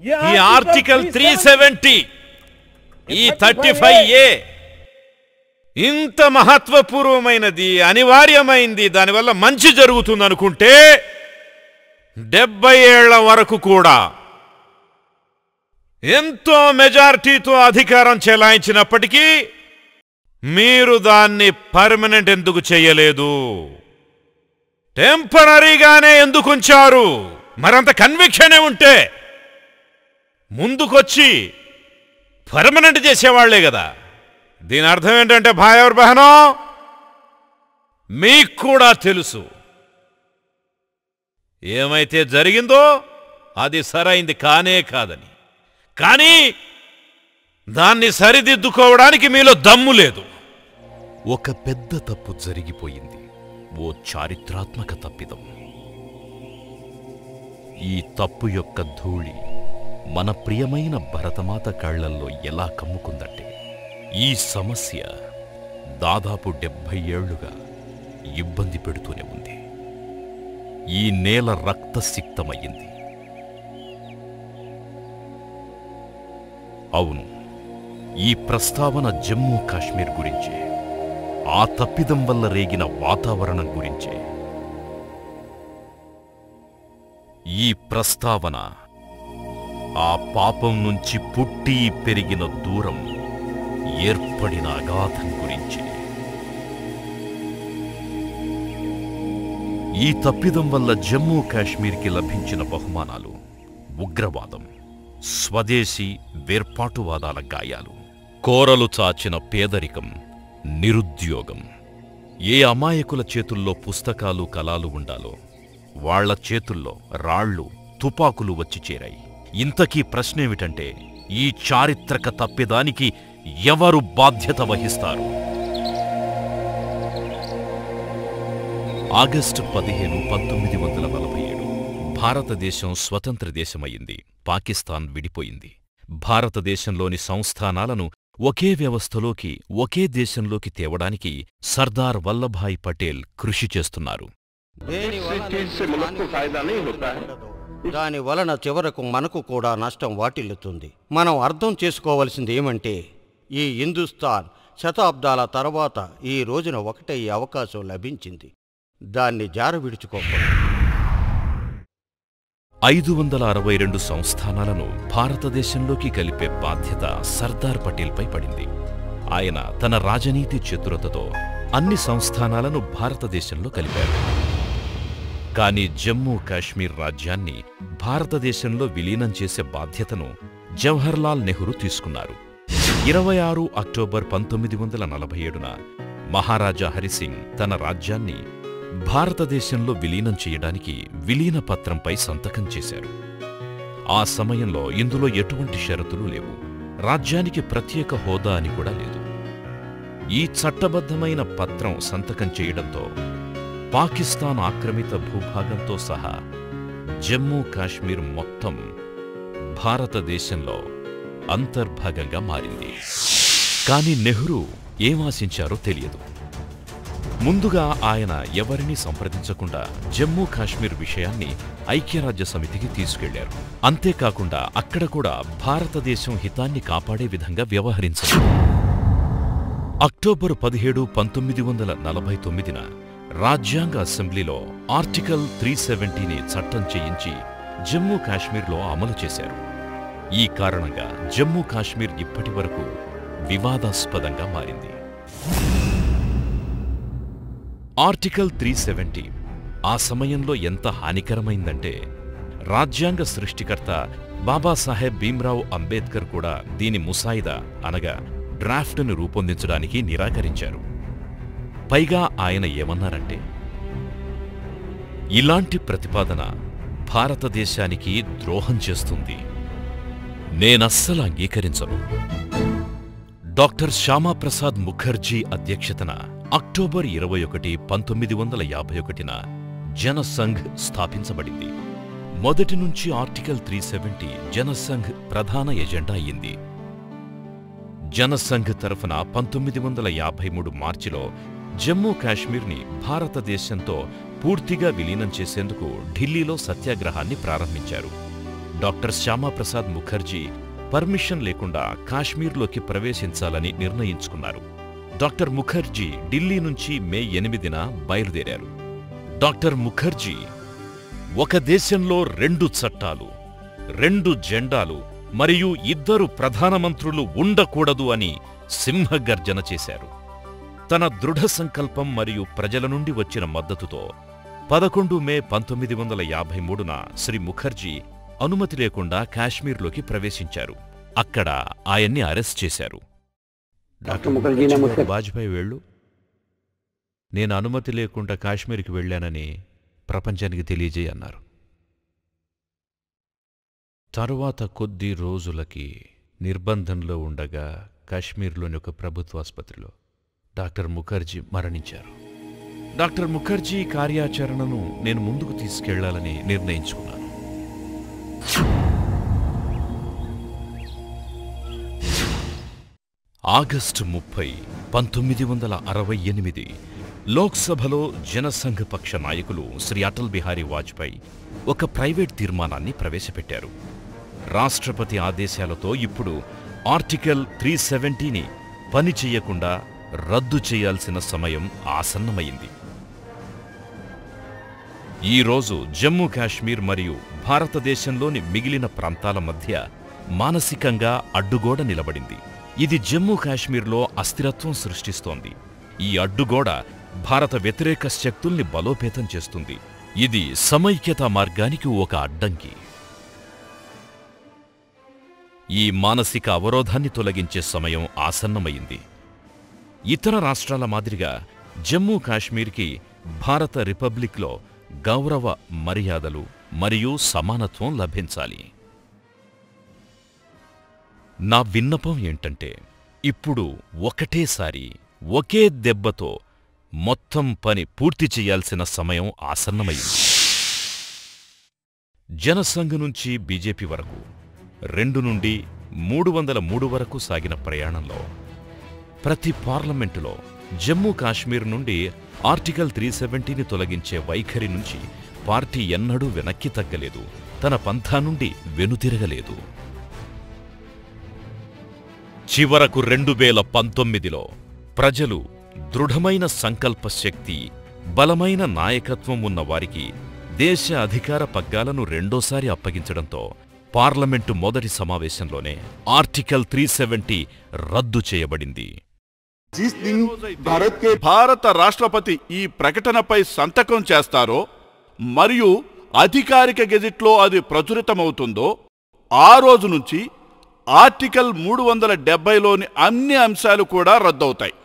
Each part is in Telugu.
ఈ ఆర్టికల్ త్రీ సెవెంటీ ఈ థర్టీ ఫైవ్ ఏ ఇంత మహత్వపూర్వమైనది అనివార్యమైంది దానివల్ల మంచి జరుగుతుంది అనుకుంటే డెబ్బై ఏళ్ల వరకు కూడా ఎంతో మెజారిటీతో అధికారం చెలాయించినప్పటికీ మీరు దాన్ని పర్మనెంట్ ఎందుకు చేయలేదు టెంపరీగానే ఎందుకు ఉంచారు మరంత కన్విక్షనే ఉంటే ముందుకొచ్చి పర్మనెంట్ చేసేవాళ్లే కదా దీని అర్థం ఏంటంటే భాయ్ ఎవరు బహనో మీకు కూడా తెలుసు ఏమైతే జరిగిందో అది సరైంది కానే కాదని కానీ దాన్ని సరిదిద్దుకోవడానికి మీలో దమ్ము లేదు ఒక పెద్ద తప్పు జరిగిపోయింది ఓ చారిత్రాత్మక తప్పిదం ఈ తప్పు యొక్క ధూళి మన ప్రియమైన భరతమాత కళ్ళల్లో ఎలా కమ్ముకుందంటే ఈ సమస్య దాదాపు డెబ్భై ఏళ్లుగా ఇబ్బంది పెడుతూనే ఉంది ఈ నేల రక్తసిక్తమయ్యింది అవును ఈ ప్రస్తావన జమ్మూ కాశ్మీర్ గురించే ఆ తప్పిదం వల్ల రేగిన వాతావరణం గురించే ఈ ప్రస్తావన ఆ పాపం నుంచి పుట్టి పెరిగిన దూరం ఏర్పడిన అగాధం గురించి ఈ తప్పిదం వల్ల జమ్మూ కాశ్మీర్కి లభించిన బహుమానాలు ఉగ్రవాదం స్వదేశీ వేర్పాటువాదాల గాయాలు కోరలు చాచిన పేదరికం నిరుద్యోగం ఏ అమాయకుల చేతుల్లో పుస్తకాలు కలాలు ఉండాలో వాళ్ళ చేతుల్లో రాళ్ళు తుపాకులు వచ్చి చేరాయి ఇంతకీ ప్రశ్నేమిటంటే ఈ చారిత్రక తప్పిదానికి ఎవరు బాధ్యత వహిస్తారు ఆగస్టు పదిహేను పంతొమ్మిది వందల నలభై ఏడు భారతదేశం స్వతంత్ర దేశమయ్యింది పాకిస్తాన్ విడిపోయింది భారతదేశంలోని సంస్థానాలను ఒకే వ్యవస్థలోకి ఒకే దేశంలోకి తేవడానికి సర్దార్ వల్లభాయ్ పటేల్ కృషి చేస్తున్నారు దేని వలన चीज से मुल्क को फायदा नहीं होता है దాని వలన చివరకు మనకు కూడా నష్టం వాటిల్లుతుంది మనం అర్థం చేసుకోవలసింది ఏమంటే ఈ హిందుస్థాన్ శతాబ్దాల తర్వాత ఈ రోజున ఒకటయ్యే అవకాశం లభించింది దాన్ని జార విడుచుకోకూడదు ఐదు వందల అరవై రెండు సంస్థానాలను భారతదేశంలోకి కలిపే బాధ్యత సర్దార్ పటేల్పై పడింది ఆయన తన రాజనీతి చతురతతో అన్ని సంస్థానాలను భారతదేశంలో కలిపారు కానీ జమ్మూ కాశ్మీర్ రాజ్యాన్ని భారతదేశంలో విలీనం చేసే బాధ్యతను జవహర్లాల్ నెహ్రూ తీసుకున్నారు ఇరవై ఆరు అక్టోబర్ పంతొమ్మిది వందల నలభై ఏడున మహారాజా హరిసింగ్ తన రాజ్యాన్ని భారతదేశంలో విలీనం చేయడానికి విలీన పత్రంపై సంతకం చేశారు ఆ సమయంలో ఇందులో ఎటువంటి షరతులు లేవు రాజ్యానికి ప్రత్యేక హోదా అని కూడా లేదు ఈ చట్టబద్ధమైన పత్రం సంతకం చేయడంతో పాకిస్తాన్ ఆక్రమిత భూభాగంతో సహా జమ్మూ కాశ్మీర్ మొత్తం భారతదేశంలో అంతర్భాగంగా మారింది కాని నెహ్రూ ఏం ఆశించారో తెలియదు ముందుగా ఆయన ఎవరినీ సంప్రదించకుండా జమ్మూ కాశ్మీర్ విషయాన్ని ఐక్యరాజ్య సమితికి తీసుకెళ్లారు అంతేకాకుండా అక్కడ కూడా భారతదేశం హితాన్ని కాపాడే విధంగా వ్యవహరించారు అక్టోబరు పదిహేడు పంతొమ్మిది వందల నలభై తొమ్మిదిన రాజ్యాంగ అసెంబ్లీలో ఆర్టికల్ త్రీ సెవెంటీని చట్టం చేయించి జమ్మూ కాశ్మీర్లో అమలు చేశారు ఈ కారణంగా జమ్మూ కాశ్మీర్ ఇప్పటి వరకు వివాదాస్పదంగా మారింది ఆర్టికల్ త్రీ సెవెంటీ ఆ సమయంలో ఎంత హానికరమైందంటే రాజ్యాంగ సృష్టికర్త బాబాసాహెబ్ భీమ్రావ్ అంబేద్కర్ కూడా దీని ముసాయిదా అనగా డ్రాఫ్ట్ను రూపొందించడానికి నిరాకరించారు పైగా ఆయన ఏమన్నారంటే ఇలాంటి ప్రతిపాదన భారతదేశానికి ద్రోహం చేస్తుంది నేనస్సలు అంగీకరించను డాక్టర్ శ్యామాప్రసాద్ ముఖర్జీ అధ్యక్షతన అక్టోబర్ ఇరవై ఒకటి పంతొమ్మిది వందల యాభై ఒకటిన జనసంఘ్ స్థాపించబడింది మొదటి నుంచి ఆర్టికల్ త్రీ సెవెంటీ జనసంఘ్ ప్రధాన ఎజెండా అయింది జనసంఘ్ తరఫున పంతొమ్మిది వందల యాభై మూడు మార్చిలో జమ్మూ కాశ్మీర్ని భారతదేశంతో పూర్తిగా విలీనం చేసేందుకు ఢిల్లీలో సత్యాగ్రహాన్ని ప్రారంభించారు డాక్టర్ శ్యామాప్రసాద్ ముఖర్జీ పర్మిషన్ లేకుండా కాశ్మీర్లోకి ప్రవేశించాలని నిర్ణయించుకున్నారు డాక్టర్ ముఖర్జీ ఢిల్లీ నుంచి మే ఎనిమిదిన బయలుదేరారు డాక్టర్ ముఖర్జీ ఒక దేశంలో రెండు చట్టాలు రెండు జెండాలు మరియు ఇద్దరు ప్రధానమంత్రులు ఉండకూడదు అని సింహగర్జన చేశారు తన దృఢ సంకల్పం మరియు ప్రజల నుండి వచ్చిన మద్దతుతో పదకొండు మే పంతొమ్మిది వందల యాభై మూడున శ్రీ ముఖర్జీ అనుమతి లేకుండా కాశ్మీర్లోకి ప్రవేశించారు అక్కడ ఆయన్ని అరెస్ట్ చేశారు డాక్టర్ ముఖర్జీ ने मुझसे వాజ్పేయి వెళ్ళు నేను అనుమతి లేకుండా కాశ్మీర్కి వెళ్ళానని ప్రపంచానికి తెలియజేయి అన్నారు తరువాత కొద్ది రోజులకి నిర్బంధంలో ఉండగా కాశ్మీర్లోని ఒక ప్రభుత్వ ఆసుపత్రిలో డాక్టర్ ముఖర్జీ మరణించారు డాక్టర్ ముఖర్జీ కార్యాచరణను నేను ముందుకు తీసుకెళ్లాలని నిర్ణయించుకున్నాను ఆగస్టు ముప్పై పంతొమ్మిది వందల అరవై ఎనిమిది లోక్సభలో జనసంఘ పక్ష నాయకులు శ్రీ అటల్ బిహారీ వాజ్పేయి ఒక ప్రైవేట్ తీర్మానాన్ని ప్రవేశపెట్టారు రాష్ట్రపతి ఆదేశాలతో ఇప్పుడు ఆర్టికల్ త్రీ సెవెంటీని పని చెయ్యకుండా రద్దు చేయాల్సిన సమయం ఆసన్నమైంది ఈ రోజు జమ్మూ కాశ్మీర్ మరియు భారతదేశంలోని మిగిలిన ప్రాంతాల మధ్య మానసికంగా అడ్డుగోడ నిలబడింది ఇది జమ్మూ కాశ్మీర్లో అస్థిరత్వం సృష్టిస్తోంది ఈ అడ్డుగోడ భారత వ్యతిరేక శక్తుల్ని బలోపేతం చేస్తుంది ఇది సమైక్యతా మార్గానికి ఒక అడ్డంకి ఈ మానసిక అవరోధాన్ని తొలగించే సమయం ఆసన్నమైంది ఇతర రాష్ట్రాల మాదిరిగా జమ్మూ కాశ్మీర్కి భారత రిపబ్లిక్లో గౌరవ మర్యాదలు మరియు సమానత్వం లభించాలి నా విన్నపం ఏంటంటే ఇప్పుడు ఒకటేసారి ఒకే దెబ్బతో మొత్తం పని పూర్తి చేయాల్సిన సమయం ఆసన్నమైంది జనసంఘ్ నుంచి బీజేపీ వరకు రెండు నుండి మూడు వందల మూడు వరకు సాగిన ప్రయాణంలో ప్రతి పార్లమెంటులో జమ్మూ కాశ్మీర్ నుండి ఆర్టికల్ త్రీ సెవెంటీని తొలగించే వైఖరి నుంచి పార్టీ ఎన్నడూ వెనక్కి తగ్గలేదు తన పంథా నుండి వెనుతిరగలేదు చివరకు రెండు వేల పంతొమ్మిదిలో ప్రజలు దృఢమైన సంకల్ప శక్తి బలమైన నాయకత్వం ఉన్న వారికి దేశ అధికార పగ్గాలను రెండోసారి అప్పగించడంతో పార్లమెంటు మొదటి సమావేశంలోనే ఆర్టికల్ త్రీ సెవెంటీ రద్దు చేయబడింది जिस दिन भारत के భారత రాష్ట్రపతి ఈ ప్రకటనపై సంతకం చేస్తారో మరియు అధికారిక గెజిట్లో అది ప్రచురితమవుతుందో ఆ రోజు నుంచి ఆర్టికల్ మూడు వందల డెబ్బైలోని అన్ని అంశాలు కూడా రద్దవుతాయి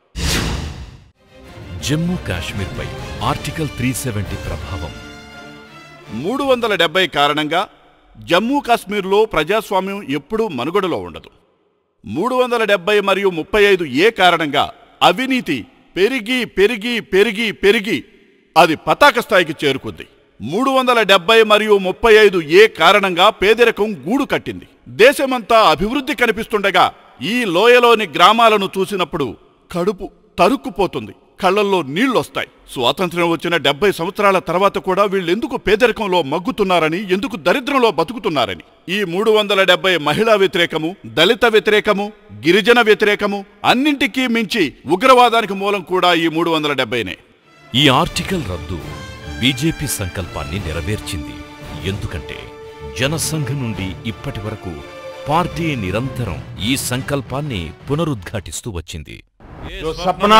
జమ్మూ కాశ్మీర్పై ఆర్టికల్ త్రీ సెవెంటీ ప్రభావం మూడు వందల డెబ్బై కారణంగా జమ్మూ కాశ్మీర్లో ప్రజాస్వామ్యం ఎప్పుడూ మనుగడలో ఉండదు మూడు వందల డెబ్బై మరియు ముప్పై ఐదు ఏ కారణంగా అవినీతి పెరిగి పెరిగి పెరిగి పెరిగి అది పతాక స్థాయికి చేరుకుంది మూడు వందల డెబ్బై మరియు ముప్పై ఐదు ఏ కారణంగా పేదరికం గూడు కట్టింది దేశమంతా అభివృద్ధి కనిపిస్తుండగా ఈ లోయలోని గ్రామాలను చూసినప్పుడు కడుపు తరుక్కుపోతుంది కళ్ళల్లో నీళ్లొస్తాయి స్వాతంత్ర్యం వచ్చిన డెబ్బై సంవత్సరాల తర్వాత కూడా వీళ్ళెందుకు పేదరికంలో మగ్గుతున్నారని ఎందుకు దరిద్రంలో బతుకుతున్నారని ఈ మూడు వందల డెబ్బై మహిళా వ్యతిరేకము దళిత వ్యతిరేకము గిరిజన వ్యతిరేకము అన్నింటికీ మించి ఉగ్రవాదానికి మూలం కూడా ఈ మూడు వందల డెబ్బైనే ఈ ఆర్టికల్ రద్దు బీజేపీ సంకల్పాన్ని నెరవేర్చింది ఎందుకంటే జనసంఘ్ నుండి ఇప్పటి వరకు పార్టీ నిరంతరం ఈ సంకల్పాన్ని పునరుద్ఘాటిస్తూ వచ్చింది जो सपना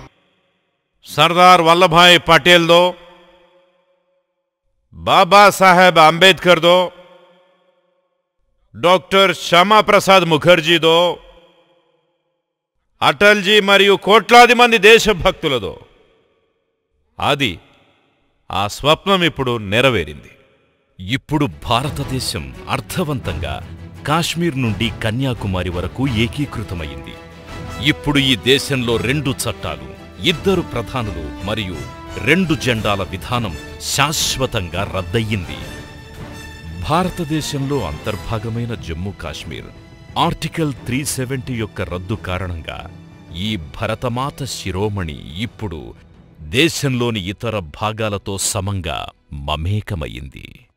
सरदार वल्लभ भाई पटेल दो बाबा साहेब अंबेडकर दो డాక్టర్ శ్యామాప్రసాద్ ముఖర్జీదో అటల్జీ మరియు కోట్లాది మంది దేశభక్తులదో అది ఆ స్వప్నం ఇప్పుడు నెరవేరింది ఇప్పుడు భారతదేశం అర్థవంతంగా కాశ్మీర్ నుండి కన్యాకుమారి వరకు ఏకీకృతమైంది ఇప్పుడు ఈ దేశంలో రెండు చట్టాలు ఇద్దరు ప్రధానులు మరియు రెండు జెండాల విధానం శాశ్వతంగా రద్దయ్యింది భారతదేశంలో అంతర్భాగమైన Jammu Kashmir article three seventy యొక్క రద్దు కారణంగా ఈ భరతమాత శిరోమణి ఇప్పుడు దేశంలోని ఇతర భాగాలతో సమంగా మమేకమయ్యింది